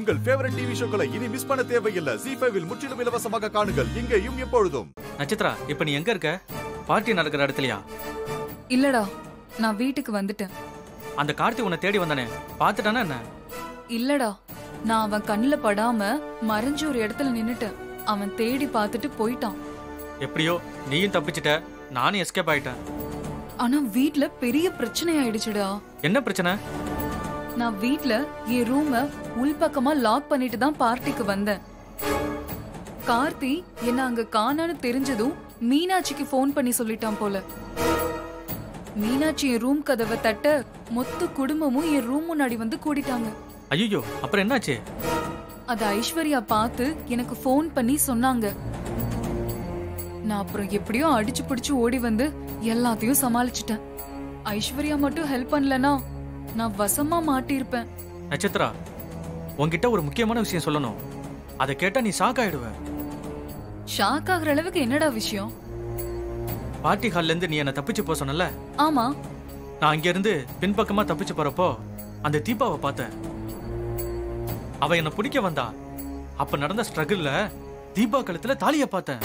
உங்கள் favourite TV ஷோக்களை இனி miss பண்ண தேவையில்லை ஜி ஃபைவில் முற்றிலும் இலவசமாக காணுங்கள் இங்கேயும் எப்பொழுதும் நட்சத்திரா இப்ப நீ எங்க இருக்க பார்ட்டி நடக்கிற இடத்துலயா இல்லடா நான் வீட்டுக்கு வந்துட்டேன் அந்த கார்த்தி உன்னை தேடி வந்தானே பாத்துட்டானா என்ன இல்லடா நான் அவன் கண்ணுல படாம மறைஞ்சு ஒரு இடத்துல நின்னுட்டேன் அவன் தேடி பார்த்துட்டு போயிட்டான் எப்படியோ நீயும் தப்பிச்சிட்ட நானும் எஸ்கேப் ஆயிட்டேன் ஆனா வீட்ல பெரிய பிரச்சனை ஆயிடுச்சுடா என்ன பிரச்சனை நான் வீட்ல என் ரூம உள்பக்கமா லாக் பண்ணிட்டு தான் பார்ட்டிக்கு வந்தேன் கார்த்தி என்ன அங்க காணான்னு தெரிஞ்சதும் மீனாட்சிக்கு ஃபோன் பண்ணி சொல்லிட்டான் போல மீனாட்சி என் ரூம் கதவை தட்ட மொத்த குடும்பமும் என் ரூம் முன்னாடி வந்து கூடிட்டாங்க ஐயோ அப்புறம் என்னாச்சு அத ஐஸ்வர்யா பார்த்து எனக்கு ஃபோன் பண்ணி சொன்னாங்க நான் அப்புறம் எப்படியோ அடிச்சு பிடிச்சு ஓடி வந்து எல்லாத்தையும் சமாளிச்சிட்டேன் ஐஸ்வர்யா மட்டும் ஹெல்ப் பண்ணலனா நான் வசமா மாட்டியிருப்பேன் நட்சத்திரா உன்கிட்ட ஒரு முக்கியமான விஷயம் சொல்லணும் அதை கேட்டா நீ ஷாக் ஆயிடுவ ஷாக் ஆகுற அளவுக்கு என்னடா விஷயம் பார்ட்டி ஹால்ல இருந்து நீ என்ன தப்பிச்சு போக சொன்னல ஆமா நான் அங்க இருந்து பின்பக்கமா தப்பிச்சு போறப்போ அந்த தீபாவை பார்த்தேன் அவ என்ன பிடிக்க வந்தா அப்ப நடந்த ஸ்ட்ரகிள்ல தீபா கழுத்துல தாலிய பார்த்தேன்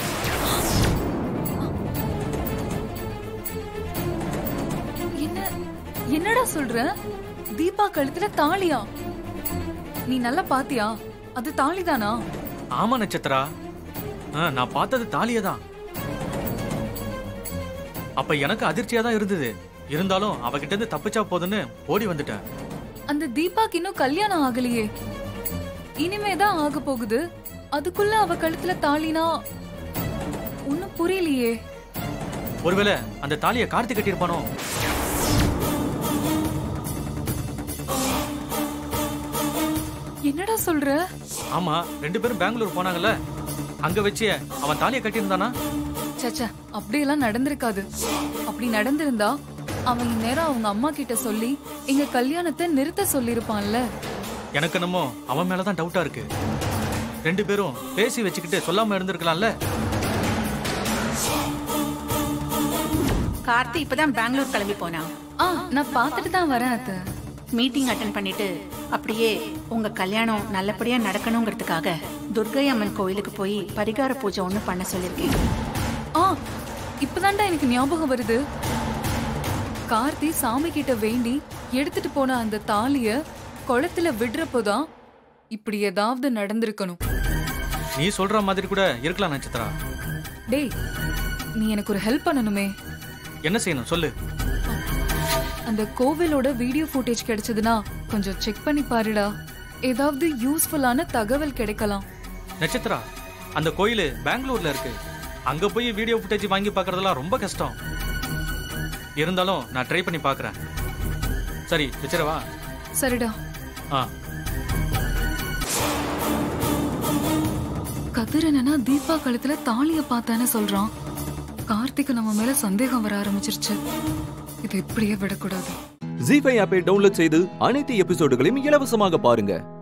என்ன என்னடா சொல்ற தீபா கழுத்துல தாலியா நீ நல்லா பாத்தியா அது தாலிதானா ஆமா நட்சத்திரா ஆ, நான் பார்த்தது தாலியை தான் அப்ப எனக்கு அதிர்ச்சியா தான் இருந்தது இருந்தாலும் அவகிட்ட இருந்து தப்பிச்சா போதுன்னு ஓடி வந்துட்டேன் அந்த தீபாக்கு இன்னும் கல்யாணம் ஆகலையே இனிமேதான் ஆக போகுது அதுக்குள்ள அவ கழுத்துல தாலினா ஒன்னும் புரியலையே ஒருவேளை அந்த தாலியை கார்த்தி கட்டியிருப்பானோ என்னடா சொல்ற ஆமா ரெண்டு பேரும் பெங்களூர் போனாங்கல்ல அங்க வச்சு அவன் தாலியை கட்டியிருந்தானா சச்சா அப்படியெல்லாம் நடந்திருக்காது அப்படி நடந்திருந்தா அவன் இந்நேரம் அவங்க அம்மா கிட்ட சொல்லி எங்க கல்யாணத்தை நிறுத்த சொல்லிருப்பான்ல எனக்கு என்னமோ அவன் மேலதான் டவுட்டா இருக்கு ரெண்டு பேரும் பேசி வச்சுக்கிட்டு சொல்லாம இருந்திருக்கலாம்ல கார்த்தி இப்பதான் பெங்களூர் கிளம்பி போனான் ஆ நான் பார்த்துட்டு தான் வரேன் அத்தை மீட்டிங் அட்டன் பண்ணிட்டு அப்படியே உங்க கல்யாணம் நல்லபடியா நடக்கணுங்கிறதுக்காக துர்கை அம்மன் கோயிலுக்கு போய் பரிகார பூஜை ஒண்ணு பண்ண சொல்லிருக்கேன் ஆ இப்பதான்டா எனக்கு ஞாபகம் வருது கார்த்தி சாமி கிட்ட வேண்டி எடுத்துட்டு போன அந்த தாலிய குளத்துல விடுறப்போதான் இப்படி ஏதாவது நடந்திருக்கணும் நீ சொல்ற மாதிரி கூட இருக்கலாம் நட்சத்திரா டேய் நீ எனக்கு ஒரு ஹெல்ப் பண்ணணுமே என்ன செய்யணும் சொல்லு அந்த கோவிலோட வீடியோ ஃபுட்டேஜ் கிடைச்சதுன்னா கொஞ்சம் செக் பண்ணி பாருடா ஏதாவது யூஸ்ஃபுல்லான தகவல் கிடைக்கலாம் நட்சத்திரா அந்த கோயில் பெங்களூர்ல இருக்கு அங்க போய் வீடியோ ஃபுட்டேஜ் வாங்கி பார்க்கறதெல்லாம் ரொம்ப கஷ்டம் இருந்தாலும் நான் ட்ரை பண்ணி பார்க்கறேன் சரி வச்சிரவா சரிடா ஆ கதிர் என்னன்னா தீபா கழுத்துல தாலிய பார்த்தானே சொல்றான் கார்த்திக்கு நம்ம மேல சந்தேகம் வர ஆரம்பிச்சிருச்சு இதை இப்படியே விடக்கூடாது ஜி ஃபைவ் ஆப்பை டவுன்லோட் செய்து அனைத்து எபிசோடுகளையும் இலவசமாக பாருங்க